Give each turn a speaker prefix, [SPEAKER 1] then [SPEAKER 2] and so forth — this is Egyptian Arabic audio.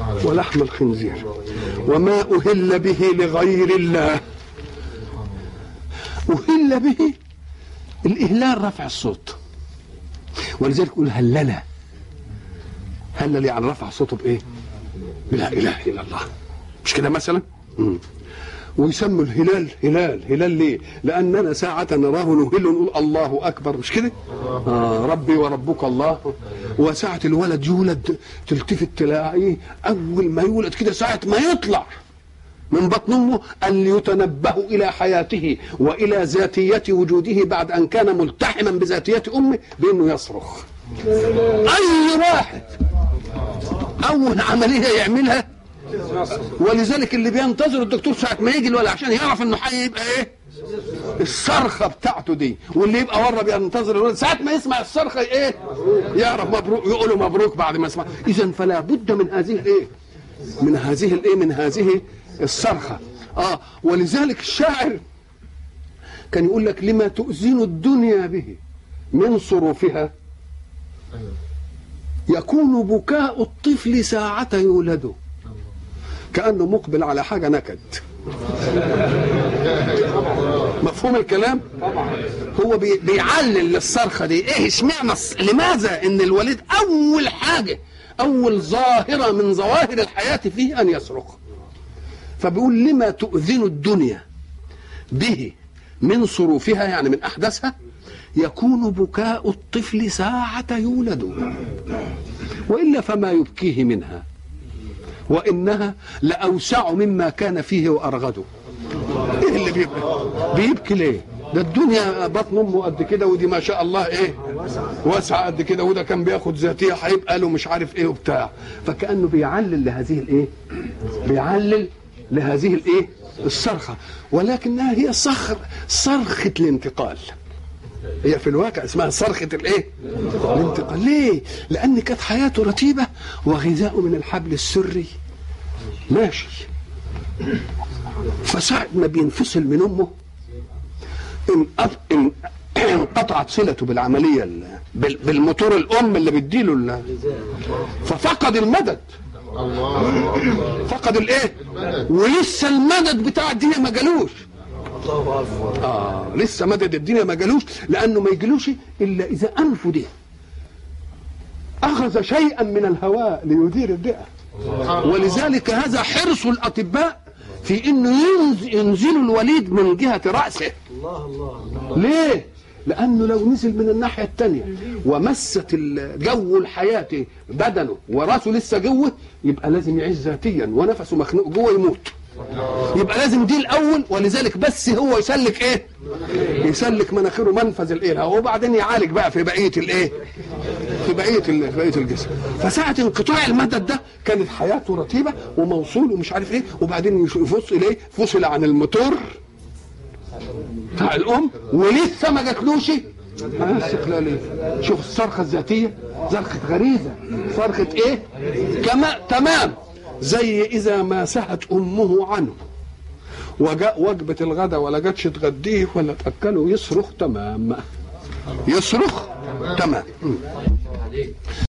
[SPEAKER 1] ولحم الخنزير وما أهل به لغير الله أهل به الإهلال رفع الصوت ولذلك يقول هللة هلل يعني رفع صوته بإيه؟ بلا إله إلا الله مش كده مثلا؟ مم. ويسموا الهلال هلال هلال ليه لاننا ساعة نراه نهل نقول الله اكبر مش كده آه ربي وربك الله وساعة الولد يولد تلتفت تلاقيه اول ما يولد كده ساعة ما يطلع من بطن امه ان يتنبه الى حياته والى ذاتيه وجوده بعد ان كان ملتحما بذاتيه امه بانه يصرخ اي واحد اول عمليه يعملها ولذلك اللي بينتظر الدكتور ساعه ما يجي الولد عشان يعرف انه هيبقى ايه الصرخه بتاعته دي واللي يبقى ورا بينتظر الولد ساعه ما يسمع الصرخه ايه يعرف مبروك يقول له مبروك بعد ما يسمع اذا فلا بد من هذه الايه من هذه الايه من هذه الصرخه اه ولذلك الشاعر كان يقول لك لما تؤذن الدنيا به من صروفها يكون بكاء الطفل ساعة يولد كأنه مقبل على حاجة نكد مفهوم الكلام هو بي بيعلل للصرخة دي ايه اشمعنى الص- لماذا ان الوليد اول حاجة اول ظاهرة من ظواهر الحياة فيه ان يصرخ فبيقول لما تؤذن الدنيا به من صروفها يعني من احداثها يكون بكاء الطفل ساعة يولد والا فما يبكيه منها وانها لاوسع مما كان فيه وارغده ايه اللي بيبكي بيبكي ليه ده الدنيا بطن امه قد كده ودي ما شاء الله ايه واسعه قد كده وده كان بياخد ذاتيه هيبقى له مش عارف ايه وبتاع فكانه بيعلل لهذه الايه بيعلل لهذه الايه الصرخه ولكنها هي صخر صرخه الانتقال هي في الواقع اسمها صرخة الايه؟ الانتقال ليه؟ لأن كانت حياته رتيبة وغذاؤه من الحبل السري ماشي فساعة ما بينفصل من أمه انقط- ان- انقطعت صلته بالعملية ال- بال- بالموتور الأم اللي بيديله ال- ففقد المدد فقد الايه؟ ولسه المدد بتاع الدنيا ما جالوش آه لسه مدد الدنيا ما جالوش لانه ما يجيلوش الا اذا انفه ده اخذ شيئا من الهواء ليدير الرئه ولذلك هذا حرص الاطباء في انه ينز- ينزلوا الوليد من جهه راسه ليه لانه لو نزل من الناحيه الثانيه ومست الجو الحياه بدنه وراسه لسه جوه يبقى لازم يعيش ذاتيا ونفسه مخنوق جوه يموت يبقى لازم دي الاول ولذلك بس هو يسلك ايه يسلك مناخيره منفذ الايه الهواء وبعدين يعالج بقى في بقيه الايه في بقيه ال- في بقيه الجسم فساعه انقطاع المدد ده كانت حياته رتيبه وموصول ومش عارف ايه وبعدين يش- يفصل ايه فصل عن الموتور بتاع الام ولسه ما جاتلوش ما استقلال ايه شوف الصرخه الذاتيه صرخه غريزه صرخه ايه كما تمام زي اذا ما سهت امه عنه وجاء وجبه الغداء ولا جاتش تغديه ولا تاكله يصرخ تمام يصرخ تمام